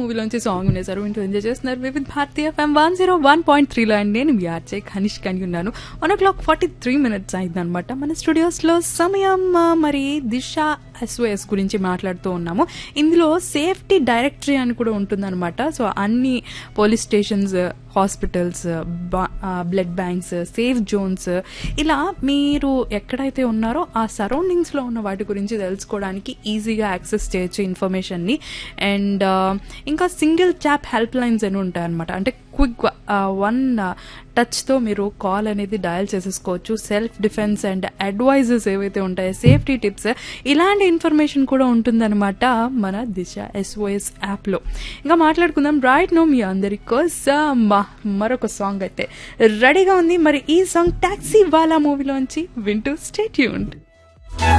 మూవీలోంచి song వినేసారు వింటూ enjoy చేస్తున్నారు Vividh Bharati FM one zero one point త్రీలో అండి నేను మీ ఆర్చే ఖనిష్ కని ఉన్నాను one o'clock forty three minutes అయింది అనమాట మన స్టూడియోస్లో సమయం ఆ, మరి దిశ ఎస్ఓఎస్ గురించి మాట్లాడుతూ ఉన్నాము ఇందులో సేఫ్టీ డైరెక్టరీ అని కూడా ఉంటుందన్నమాట సో అన్ని police stations hospitals blood banks safe zones ఇలా మీరు ఎక్కడైతే ఉన్నారో ఆ సరౌండింగ్స్లో ఉన్న వాటి గురించి తెలుసుకోవడానికి ఈజీగా యాక్సెస్ చేయొచ్చు ఇన్ఫర్మేషన్ని అండ్ ఇంకా సింగిల్ ట్యాప్ హెల్ప్ లైన్స్ అని ఉంటాయి అనమాట అంటే క్విక్ వన్ టచ్తో మీరు కాల్ అనేది డయల్ చేసేసుకోవచ్చు సెల్ఫ్ డిఫెన్స్ అండ్ అడ్వైజెస్ ఏవైతే ఉంటాయో సేఫ్టీ టిప్స్ ఇలాంటి ఇన్ఫర్మేషన్ కూడా ఉంటుందన్నమాట మన దిశ ఎస్ఓఎస్ యాప్లో ఇంకా మాట్లాడుకుందాం రైట్ నో మీ అందరి కోసం మరొక సాంగ్ అయితే రెడీగా ఉంది మరి ఈ సాంగ్ టాక్సీ వాలా మూవీలోంచి వింటూ స్టేట్యూన్